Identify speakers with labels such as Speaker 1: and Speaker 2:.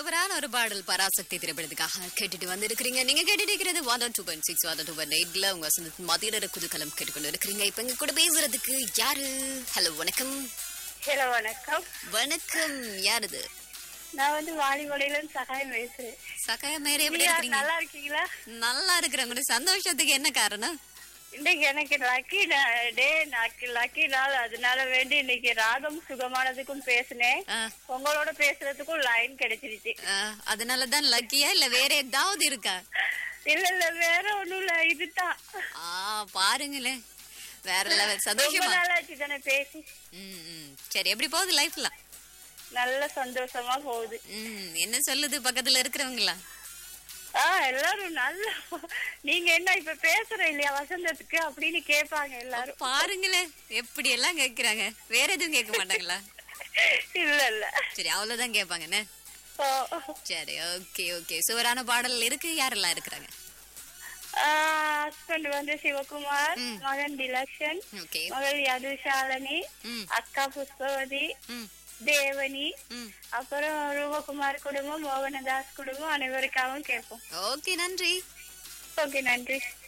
Speaker 1: சூப்பரான ஒரு பாடல் பராசக்தி திரைப்படத்துக்காக கேட்டுட்டு வந்திருக்கிறீங்க நீங்க கேட்டுட்டு இருக்கிறது one two point six one two point எயிட்ல உங்க சொந்த மதிய குதூகலம் கேட்டுக்கொண்டு இருக்கிறீங்க இப்ப எங்க கூட பேசுறதுக்கு யாரு ஹலோ வணக்கம்
Speaker 2: ஹலோ வணக்கம்
Speaker 1: வணக்கம் யாருது
Speaker 2: நான் வந்து வாலிபடையில இருந்து சகாயம் பேசுறேன்
Speaker 1: சகாய மேரே எப்படி
Speaker 2: நீங்க
Speaker 1: இருக்கிறீங்க
Speaker 2: நல்லா இருக்கீங்களா
Speaker 1: நல்லா இருக்கிறவங்க சந்தோஷத்துக்கு என்ன காரணம்
Speaker 2: இன்னைக்கு எனக்கு லக்கி டே நாக்கு லக்கி நாள் அதனால வேண்டி இன்னைக்கு ராகம் சுகமானதுக்கும் பேசினேன்
Speaker 1: ஆ,
Speaker 2: உங்களோட பேசுறதுக்கும் லைன் கிடைச்சிருச்சு
Speaker 1: ஆ, அதனாலதான் லக்கியா இல்ல வேற ஏதாவது இருக்கா
Speaker 2: இல்ல இல்ல வேற ஒண்ணும் இல்ல இதுதான்
Speaker 1: ஆ பாருங்களேன் வேற லெவல்
Speaker 2: ரொம்ப
Speaker 1: சந்தோஷமா
Speaker 2: நாளாச்சு தானே பேசி
Speaker 1: ம், ம். சரி எப்படி போகுது லைஃப்ல
Speaker 2: நல்ல சந்தோஷமா போகுது
Speaker 1: ம் என்ன சொல்லுது பக்கத்துல இருக்கிறவங்களா
Speaker 2: ஆ எல்லாரும் நல்ல நீங்க என்ன இப்ப பேசுற இல்லையா வசந்தத்துக்கு அப்படின்னு கேட்பாங்க எல்லாரும்
Speaker 1: பாருங்களேன் எப்படி எல்லாம் கேக்குறாங்க வேற எதுவும் கேட்க மாட்டாங்களா
Speaker 2: இல்ல இல்ல
Speaker 1: சரி அவ்வளவுதான் கேட்பாங்கண்ணே
Speaker 2: ஓ.
Speaker 1: சரி ஓகே ஓகே சுவரான பாடல் இருக்கு யாரெல்லாம் இருக்கிறாங்க
Speaker 2: ஹஸ்பண்ட் வந்து சிவகுமார்
Speaker 1: ம்.
Speaker 2: மகன் டிலக்ஷன்
Speaker 1: ஓகே
Speaker 2: மகள் யதுஷாலினி
Speaker 1: ம்
Speaker 2: அக்கா புஷ்பவதி
Speaker 1: ம்
Speaker 2: தேவனி
Speaker 1: ம்
Speaker 2: அப்புறம் ரூபகுமார் குடும்பம் மோகனதாஸ் குடும்பம் அனைவருக்காகவும் கேட்போம்
Speaker 1: ஓகே நன்றி
Speaker 2: ஓகே நன்றி